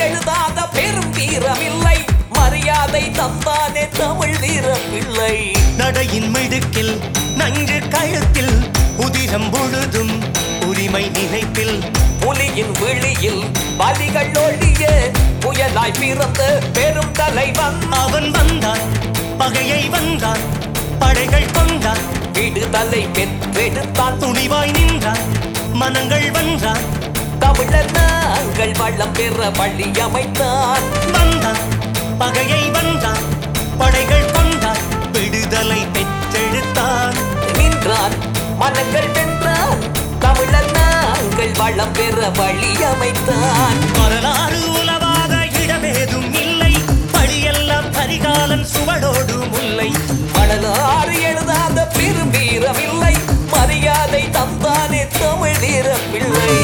எழுதாத பெரும் வீரமில்லை மரியாதை தந்தானே தமிழ் வீரம் பிள்ளை நடையின் மிடுக்கில் நஞ்சு கழுத்தில் உதிரம் பொழுதும் உரிமை நினைப்பில் புலியின் விழியில் பலிகள் ஒழிய புயலாய் பிறந்த பெரும் தலைவன் அவன் வந்தான் பகையை வென்றான் படைகள் கொண்டான் விடுதலை பெற்றெடுத்தான் துணிவாய் நின்றான் மனங்கள் வென்றான் தமிழர் நாங்கள் வள்ளம் பெற வழி அமைத்தான் வந்தான் பகையை வென்றான் படைகள் கொண்டான் விடுதலை பெற்றெடுத்தான் நின்றான் மனங்கள் வென்றான் தமிழர் நாங்கள் வளம் பெற வழி அமைத்தான் வரலாறு உலவாத இடமேதும் இல்லை பழியெல்லாம் கரிகாலன் சுவடோடு முல்லை மணலாறு எழுதாத பெரும் வீரமில்லை மரியாதை தந்தானே தமிழ் வீர பிள்ளை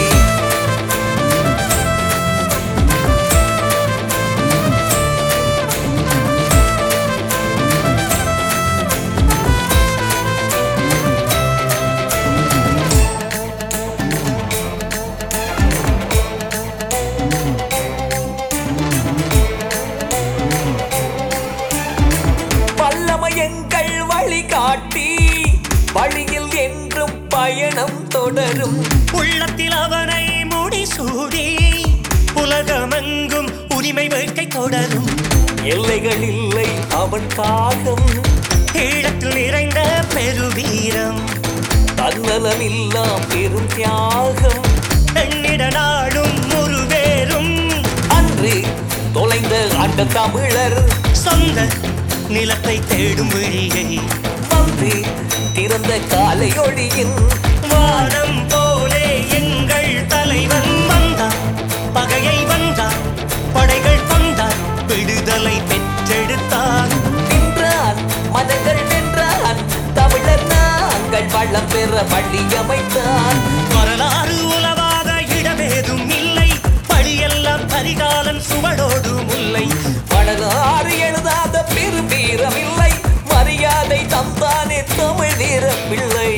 வல்லமை எங்கள் வழிகாட்டி வழியில் என்றும் பயணம் தொடரும் உள்ளத்தில் அவனை முடிசூடி உலகமெங்கும் உரிமை வேட்கை தொடரும் எல்லைகள் இல்லை அவன் காகம் ஈழத்தில் நிறைந்த பெருவீரம் தன்னலம் இல்லா பெரும் தியாகம் எண்ணிட நாடும் முருவேரும் அன்று தொலைந்த அந்த தமிழர் சொந்த நிலத்தை தேடும் விழியை வந்து திறந்த காலையொளியின் வானம் போலே எங்கள் தலைவன் வந்தான் பகையை வென்றான் படைகள் கொண்டான் விடுதலை பெற்றெடுத்தான் நின்றான் மனங்கள் வென்றான் தமிழர் நாங்கள் வளம் பெற வழி அமைத்தான் வரலாறு உலவாத இடமேதும் இல்லை பழியெல்லாம் கரிகாலன் சுவடோடு முல்லை வரலாறு எழுதாத பெரும் வீரமில்லை மரியாதை தந்தானே தமிழ் வீர பிள்ளை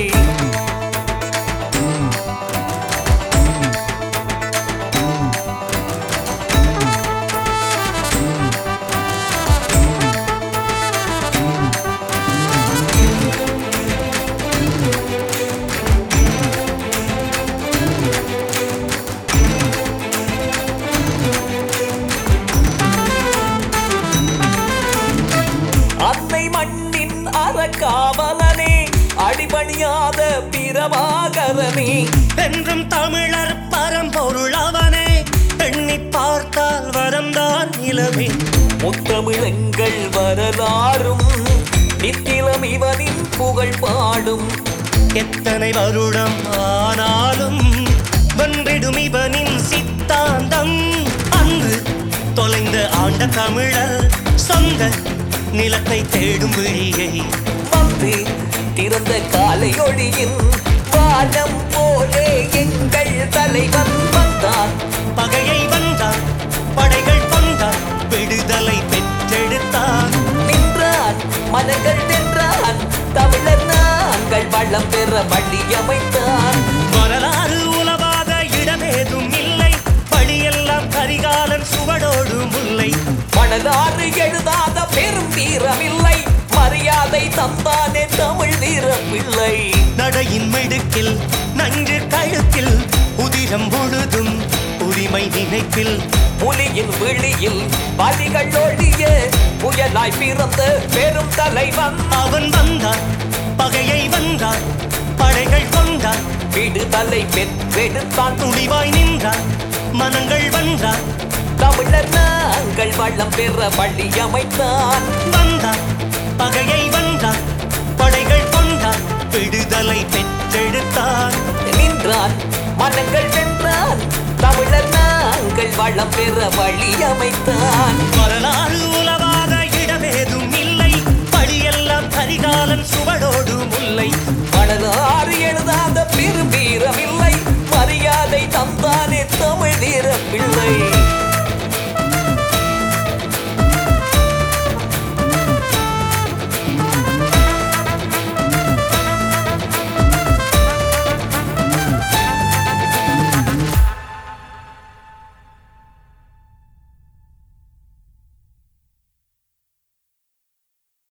அன்னை மண்ணின் அறக்காவலனே அடிபணியாத பிரபாகரனே என்றும் தமிழர் பரம்பொருள் அவனே எண்ணி பார்த்தால் வரம்தான் இளமே முத்தமிழங்கள் வரலாறும் நித்திலம் இவனின் புகழ் பாடும் எத்தனை வருடம் ஆனாலும் வென்றிடும் இவனின் சித்தாந்தம் அன்று தொலைந்த ஆண்ட தமிழர் சொந்த நிலத்தை தேடும் விழியை வந்து திறந்த காலையொளியின் வானம் போலே எங்கள் தலைவன் வந்தான் பகையை வென்றான் படைகள் கொண்டான் விடுதலை பெற்றெடுத்தான் நின்றான் மனங்கள் வென்றான் தமிழர் நாங்கள் வளம் பெற வழி அமைத்தான் வரலாறு உலவாத இடமேதும் இல்லை பழியெல்லாம் கரிகாலன் சுவடோடு முல்லை மணலாறு எழுதாத பெரும் வீரமில்லை மரியாதை தந்தானே தமிழ் வீர பிள்ளை நடையின் மிடுக்கில் நஞ்சு கழுத்தில் உதிரம் பொழுதும் உரிமை நினைப்பில் புலியின் விழியில் பலிகள் ஒழிய புயலாய் பிறந்த பெரும் தலைவன் அவன் வந்தான் பகையை வென்றான் படைகள் கொண்டான் விடுதலை பெற்றெடுத்தான் துணிவாய் நின்றான் மனங்கள் வென்றான் தமிழர் நாங்கள் வளம் பெற வழி அமைத்தான் வந்தான் பகையை வென்றான் படைகள் கொண்டான் விடுதலை பெற்றெடுத்தான் நின்றான் மனங்கள் வென்றான் தமிழர் நாங்கள் வளம் பெற வழி அமைத்தான் வரலாறு உலவாத இடமேதும் இல்லை பழியெல்லாம் கரிகாலன் சுவடோடு முல்லை மணலாறு எழுதாத பெரும் வீரமில்லை மரியாதை தந்தானே தமிழ் வீர பிள்ளை